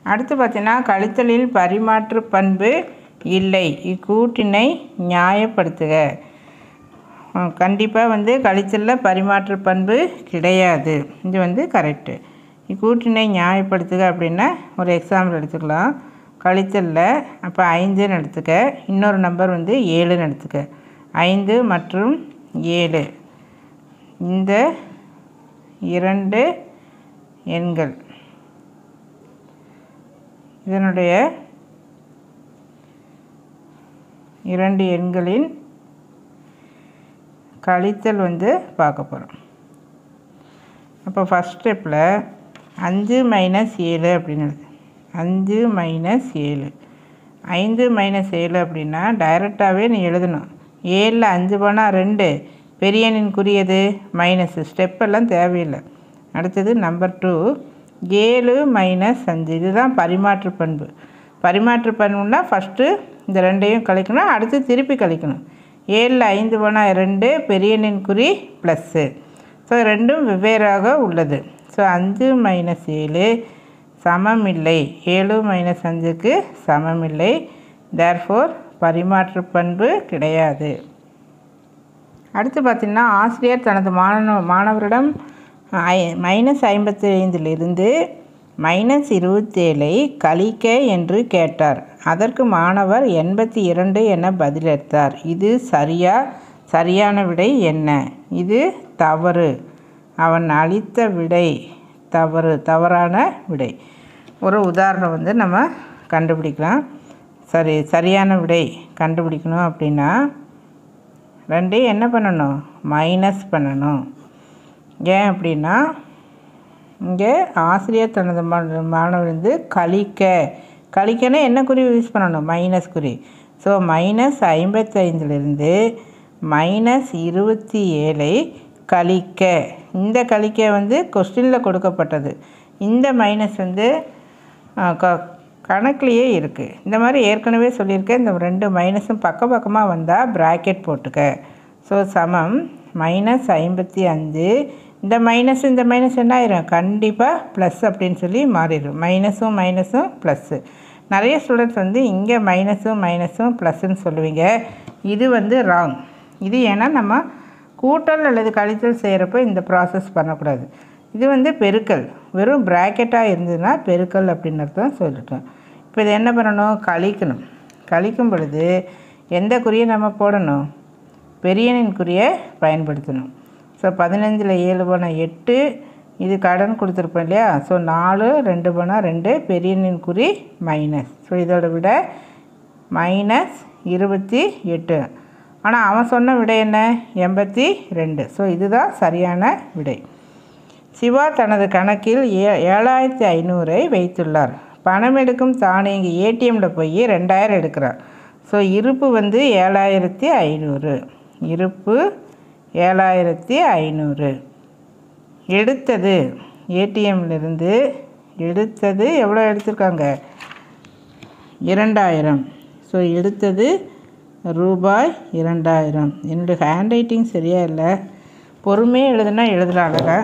அடுத்து பார்த்தீங்கன்னா கழித்தலில் பரிமாற்று பண்பு இல்லை இக்கூட்டினை நியாயப்படுத்துக கண்டிப்பாக வந்து கழித்தலில் பரிமாற்று பண்பு கிடையாது இது வந்து கரெக்டு இக்கூட்டினை நியாயப்படுத்துக அப்படின்னா ஒரு எக்ஸாம்பிள் எடுத்துக்கலாம் கழித்தலில் அப்போ ஐந்துன்னு எடுத்துக்க இன்னொரு நம்பர் வந்து ஏழுன்னு எடுத்துக்க ஐந்து மற்றும் ஏழு இந்த இரண்டு எண்கள் இதனுடைய இரண்டு எண்களின் கழித்தல் வந்து பார்க்க போகிறோம் அப்போ ஃபஸ்ட் ஸ்டெப்பில் அஞ்சு மைனஸ் ஏழு அப்படின்னு இருக்கு அஞ்சு மைனஸ் ஏழு ஐந்து மைனஸ் ஏழு அப்படின்னா டைரெக்டாகவே நீ எழுதணும் ஏழில் அஞ்சு போனால் ரெண்டு பெரியனின் குறியது மைனஸ் ஸ்டெப்பெல்லாம் தேவையில்லை அடுத்தது நம்பர் டூ ஏழு மைனஸ் அஞ்சு இதுதான் பரிமாற்று பண்பு பரிமாற்று பண்புனா ஃபஸ்ட்டு இந்த ரெண்டையும் கழிக்கணும் அடுத்து திருப்பி கழிக்கணும் ஏழில் ஐந்து போனால் ரெண்டு பெரியனின் குறி ப்ளஸ்ஸு ஸோ ரெண்டும் வெவ்வேறாக உள்ளது ஸோ அஞ்சு மைனஸ் ஏழு சமம் இல்லை ஏழு மைனஸ் அஞ்சுக்கு சமம் இல்லை தேர்ஃபோர் பரிமாற்று பண்பு கிடையாது அடுத்து பார்த்திங்கன்னா ஆசிரியர் தனது மாணவ மாணவரிடம் ஐ மைனஸ் ஐம்பத்தி ஐந்திலிருந்து மைனஸ் இருபத்தேழை கழிக்க என்று கேட்டார் அதற்கு மாணவர் எண்பத்தி இரண்டு என பதிலளித்தார் இது சரியா சரியான விடை என்ன இது தவறு அவன் அளித்த விடை தவறு தவறான விடை ஒரு உதாரணம் வந்து நம்ம கண்டுபிடிக்கலாம் சரி சரியான விடை கண்டுபிடிக்கணும் அப்படின்னா ரெண்டையும் என்ன பண்ணணும் மைனஸ் பண்ணணும் ஏன் அப்படின்னா இங்கே ஆசிரியர் தனது மா- மாணவர் வந்து கழிக்க கழிக்கன்னா என்ன குறி யூஸ் பண்ணணும் மைனஸ் குறி ஸோ மைனஸ் ஐம்பத்தைந்துலேருந்து மைனஸ் இருபத்தி ஏழை கழிக்க இந்த கழிக்க வந்து கொஸ்டினில் கொடுக்கப்பட்டது இந்த மைனஸ் வந்து ஆ, க கணக்குலேயே இருக்குது இந்த மாதிரி ஏற்கனவே சொல்லியிருக்கேன் இந்த ரெண்டு மைனஸும் பக்க பக்கமாக வந்தால் ப்ராக்கெட் போட்டுக்க ஸோ சமம் மைனஸ் ஐம்பத்தி அஞ்சு இந்த மைனஸ் இந்த மைனஸ் என்ன ஆயிரும் கண்டிப்பாக ப்ளஸ் அப்படின்னு சொல்லி மாறிடும் மைனஸும் மைனஸும் ப்ளஸ்ஸு நிறைய ஸ்டூடெண்ட்ஸ் வந்து இங்கே மைனஸும் மைனஸும் ப்ளஸ்ஸுன்னு சொல்லுவீங்க இது வந்து ராங் இது ஏன்னா நம்ம கூட்டல் அல்லது கழித்தல் செய்கிறப்ப இந்த ப்ராசஸ் பண்ணக்கூடாது இது வந்து பெருக்கல் வெறும் ப்ராக்கெட்டாக இருந்ததுன்னா பெருக்கல் அப்படின்னு அர்த்தம் சொல்லிட்டோம் இப்போ இது என்ன பண்ணணும் கழிக்கணும் கழிக்கும் பொழுது எந்த குறியை நம்ம போடணும் பெரியனின் குறியை பயன்படுத்தணும் ஸோ பதினஞ்சில் ஏழு போனால் எட்டு இது கடன் கொடுத்துருப்போம் இல்லையா ஸோ நாலு ரெண்டு போனால் ரெண்டு பெரியனின் குறி மைனஸ் ஸோ இதோட விட மைனஸ் இருபத்தி எட்டு ஆனால் அவன் சொன்ன விடை என்ன எண்பத்தி ரெண்டு ஸோ இதுதான் சரியான விடை சிவா தனது கணக்கில் ஏ ஏழாயிரத்தி ஐநூறை வைத்துள்ளார் பணம் எடுக்கும் தானியங்கி ஏடிஎம்மில் போய் ரெண்டாயிரம் எடுக்கிறார் ஸோ இருப்பு வந்து ஏழாயிரத்தி ஐநூறு இருப்பு ஏழாயிரத்தி ஐநூறு எடுத்தது ஏடிஎம்லேருந்து எடுத்தது எவ்வளோ எடுத்திருக்காங்க இரண்டாயிரம் ஸோ எடுத்தது ரூபாய் இரண்டாயிரம் என்னுடைய ஹேண்ட் ரைட்டிங் சரியா இல்லை பொறுமையாக எழுதுனா எழுதலாம் அழகா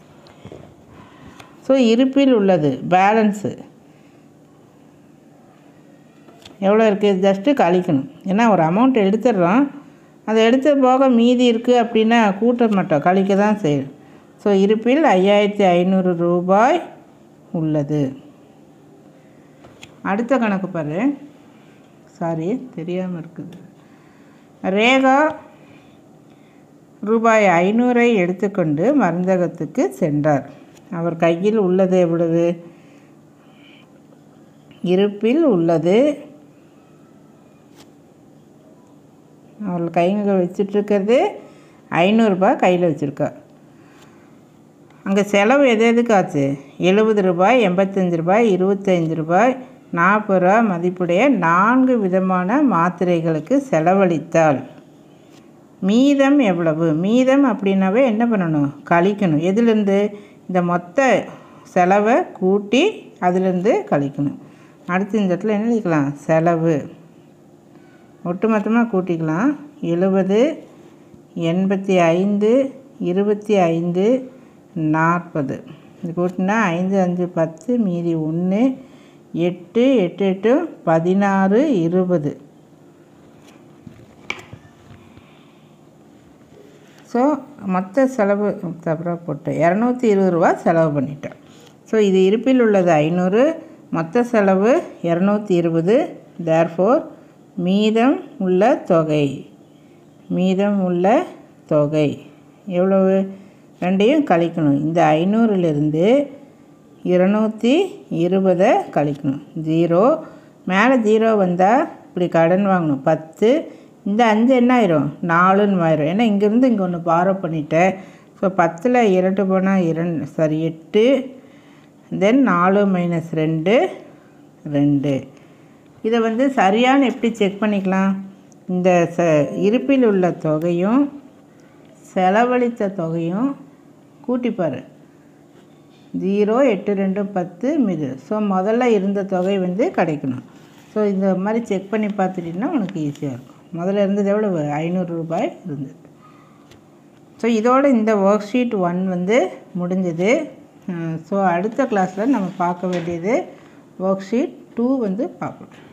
ஸோ இருப்பில் உள்ளது பேலன்ஸு எவ்வளோ இருக்குது ஜஸ்ட்டு கழிக்கணும் ஏன்னா ஒரு அமௌண்ட் எடுத்துடுறோம் அதை எடுத்து போக மீதி இருக்குது அப்படின்னா கூட்ட மாட்டோம் கழிக்க தான் செய்யும் ஸோ இருப்பில் ஐயாயிரத்தி ஐநூறு ரூபாய் உள்ளது அடுத்த கணக்கு பாரு சாரி தெரியாமல் இருக்குது ரேகா ரூபாய் ஐநூறை எடுத்துக்கொண்டு மருந்தகத்துக்கு சென்றார் அவர் கையில் உள்ளது எவ்வளவு இருப்பில் உள்ளது அவள் கையில் வச்சிட்ருக்கிறது ஐநூறுரூபா கையில் வச்சுருக்கா அங்கே செலவு எது எதுக்கு ஆச்சு எழுபது ரூபாய் எண்பத்தஞ்சு ரூபாய் இருபத்தஞ்சு ரூபாய் நாற்பது ரூபா மதிப்புடைய நான்கு விதமான மாத்திரைகளுக்கு செலவழித்தாள் மீதம் எவ்வளவு மீதம் அப்படின்னாவே என்ன பண்ணணும் கழிக்கணும் எதுலேருந்து இந்த மொத்த செலவை கூட்டி அதுலேருந்து கழிக்கணும் அடுத்து இந்த இடத்துல என்ன எழுதிக்கலாம் செலவு ஒட்டுமொத்தமாக கூட்டிக்கலாம் எழுபது எண்பத்தி ஐந்து இருபத்தி ஐந்து நாற்பது இது கூட்டினா ஐந்து அஞ்சு பத்து மீதி ஒன்று எட்டு எட்டு எட்டு பதினாறு இருபது ஸோ மொத்த செலவு தப்புறாக போட்டேன் இரநூத்தி இருபது ரூபா செலவு பண்ணிட்டேன் ஸோ இது இருப்பில் உள்ளது ஐநூறு மொத்த செலவு இரநூத்தி இருபது தேர்ஃபோர் மீதம் உள்ள தொகை மீதம் உள்ள தொகை எவ்வளவு ரெண்டையும் கழிக்கணும் இந்த ஐநூறுலேருந்து இருநூற்றி இருபதை கழிக்கணும் ஜீரோ மேலே ஜீரோ வந்தால் இப்படி கடன் வாங்கணும் பத்து இந்த அஞ்சு என்ன ஆயிரும் நாலுன்னு ஆயிரும் ஏன்னா இங்கேருந்து இங்கே ஒன்று பாரோ பண்ணிட்டேன் ஸோ பத்தில் இரண்டு போனால் இரண்டு சாரி எட்டு தென் நாலு மைனஸ் ரெண்டு ரெண்டு இதை வந்து சரியான எப்படி செக் பண்ணிக்கலாம் இந்த ச இருப்பில் உள்ள தொகையும் செலவழித்த தொகையும் கூட்டிப்பார் ஜீரோ எட்டு ரெண்டு பத்து மிது ஸோ முதல்ல இருந்த தொகை வந்து கிடைக்கணும் ஸோ இந்த மாதிரி செக் பண்ணி பார்த்துட்டிங்கன்னா உனக்கு ஈஸியாக இருக்கும் முதல்ல இருந்தது எவ்வளவு ஐநூறு ரூபாய் இருந்தது ஸோ இதோட இந்த ஒர்க் ஷீட் ஒன் வந்து முடிஞ்சது ஸோ அடுத்த கிளாஸில் நம்ம பார்க்க வேண்டியது ஒர்க் ஷீட் டூ வந்து பார்க்கணும்